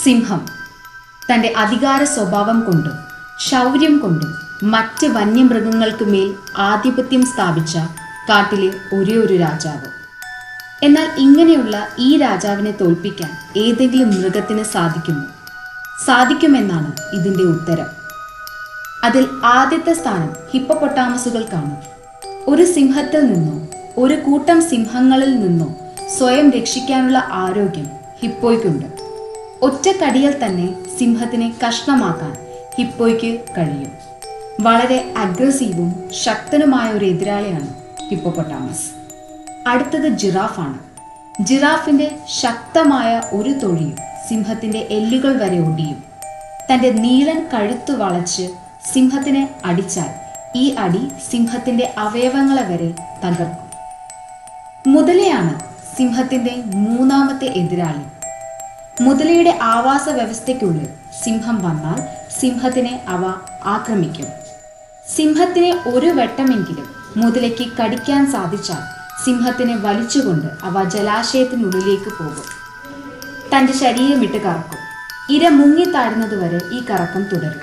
സിംഹം തന്റെ അധികാര സ്വഭാവം കൊണ്ടും ശൗര്യം കൊണ്ടും മറ്റ് വന്യമൃഗങ്ങൾക്ക് മേൽ ആധിപത്യം സ്ഥാപിച്ച കാട്ടിലെ ഒരേ ഒരു രാജാവ് എന്നാൽ ഇങ്ങനെയുള്ള ഈ രാജാവിനെ തോൽപ്പിക്കാൻ ഏതെങ്കിലും മൃഗത്തിന് സാധിക്കുമോ സാധിക്കുമെന്നാണ് ഇതിന്റെ ഉത്തരം അതിൽ ആദ്യത്തെ സ്ഥാനം ഹിപ്പപ്പൊട്ടാമസുകൾക്കാണ് ഒരു സിംഹത്തിൽ നിന്നോ ഒരു കൂട്ടം സിംഹങ്ങളിൽ നിന്നോ സ്വയം രക്ഷിക്കാനുള്ള ആരോഗ്യം ഹിപ്പോയ്ക്കുണ്ട് ഒറ്റക്കടിയിൽ തന്നെ സിംഹത്തിനെ കഷ്ണമാക്കാൻ ഹിപ്പോയ്ക്ക് കഴിയും വളരെ അഗ്രസീവും ശക്തനുമായ ഒരു എതിരാളിയാണ് ഹിപ്പോപ്പൊട്ടാമസ് അടുത്തത് ജിറാഫാണ് ജിറാഫിന്റെ ശക്തമായ ഒരു തൊഴിയും സിംഹത്തിന്റെ എല്ലുകൾ വരെ ഒടിയും തന്റെ നീളൻ കഴുത്തു വളച്ച് സിംഹത്തിനെ അടിച്ചാൽ ഈ അടി സിംഹത്തിന്റെ അവയവങ്ങളെ വരെ തകർക്കും മുതലയാണ് സിംഹത്തിന്റെ മൂന്നാമത്തെ എതിരാളി മുതലയുടെ ആവാസ വ്യവസ്ഥയ്ക്കുള്ളിൽ സിംഹം വന്നാൽ സിംഹത്തിനെ അവ ആക്രമിക്കും സിംഹത്തിനെ ഒരു വട്ടമെങ്കിലും മുതലയ്ക്ക് കടിക്കാൻ സാധിച്ചാൽ സിംഹത്തിനെ വലിച്ചുകൊണ്ട് അവ ജലാശയത്തിനുള്ളിലേക്ക് പോകും തന്റെ ശരീരം ഇട്ട് കറക്കും ഇര മുങ്ങിത്താഴുന്നതുവരെ ഈ കറക്കം തുടരും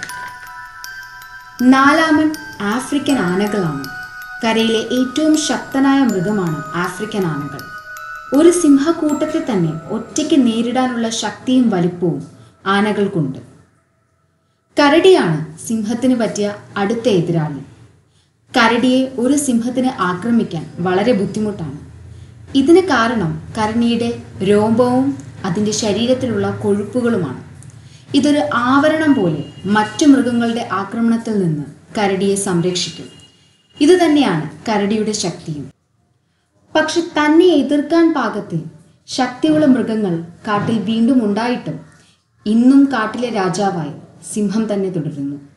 നാലാമൻ ആഫ്രിക്കൻ ആനകളാണ് കരയിലെ ഏറ്റവും ശക്തനായ മൃഗമാണ് ആഫ്രിക്കൻ ആനകൾ ഒരു സിംഹക്കൂട്ടത്തെ തന്നെ ഒറ്റയ്ക്ക് നേരിടാനുള്ള ശക്തിയും വലിപ്പവും ആനകൾക്കുണ്ട് കരടിയാണ് സിംഹത്തിന് പറ്റിയ അടുത്ത എതിരാളി കരടിയെ ഒരു സിംഹത്തിന് ആക്രമിക്കാൻ വളരെ ബുദ്ധിമുട്ടാണ് ഇതിന് കാരണം കരടിയുടെ രോമവും അതിൻ്റെ ശരീരത്തിലുള്ള കൊഴുപ്പുകളുമാണ് ഇതൊരു ആവരണം പോലെ മറ്റു മൃഗങ്ങളുടെ ആക്രമണത്തിൽ നിന്ന് കരടിയെ സംരക്ഷിക്കും ഇതുതന്നെയാണ് കരടിയുടെ ശക്തിയും പക്ഷെ തന്നെ എതിർക്കാൻ പാകത്തിൽ ശക്തിയുള്ള മൃഗങ്ങൾ കാട്ടിൽ വീണ്ടും ഉണ്ടായിട്ടും ഇന്നും കാട്ടിലെ രാജാവായി സിംഹം തന്നെ തുടരുന്നു